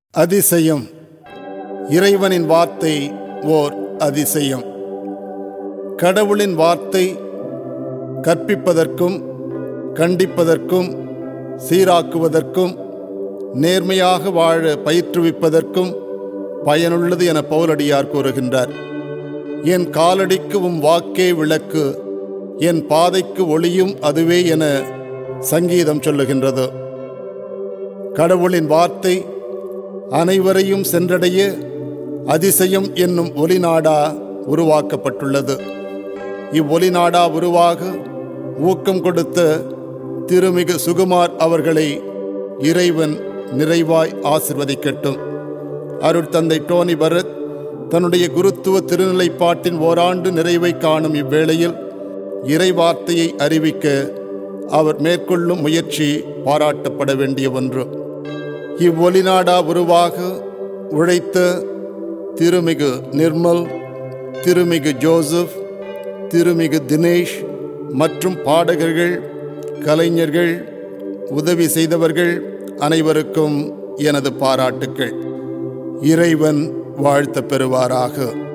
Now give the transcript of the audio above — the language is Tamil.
அதிசயம் இறைவனின் வார்த்தை ஓர் அதிசயம் கடவுளின் வார்த்தை கற்பிப்பதற்கும் கண்டிப்பதற்கும் சீராக்குவதற்கும் நேர்மையாக வாழ பயிற்றுவிப்பதற்கும் பயனுள்ளது என பவுலடியார் கூறுகின்றார் என் காலடிக்கு உம் வாக்கே விளக்கு என் பாதைக்கு ஒளியும் அதுவே என சங்கீதம் சொல்லுகின்றது கடவுளின் வார்த்தை அனைவரையும் சென்றடைய அதிசயம் என்னும் ஒலிநாடா உருவாக்கப்பட்டுள்ளது இவ்வொலிநாடா உருவாக ஊக்கம் கொடுத்த திருமிகு சுகுமார் அவர்களை இறைவன் நிறைவாய் ஆசிர்வதிக்கட்டும் அருட்தந்தை டோனி பரத் தன்னுடைய குருத்துவ திருநிலைப்பாட்டின் ஓராண்டு நிறைவை காணும் இவ்வேளையில் இறைவார்த்தையை அறிவிக்க அவர் மேற்கொள்ளும் முயற்சி பாராட்டப்பட வேண்டிய ஒன்று இவ்வொலிநாடா உருவாக உழைத்த திருமிகு நிர்மல் திருமிகு ஜோசப் திருமிகு தினேஷ் மற்றும் பாடகர்கள் கலைஞர்கள் உதவி செய்தவர்கள் அனைவருக்கும் எனது பாராட்டுக்கள் இறைவன் வாழ்த்த பெறுவாராக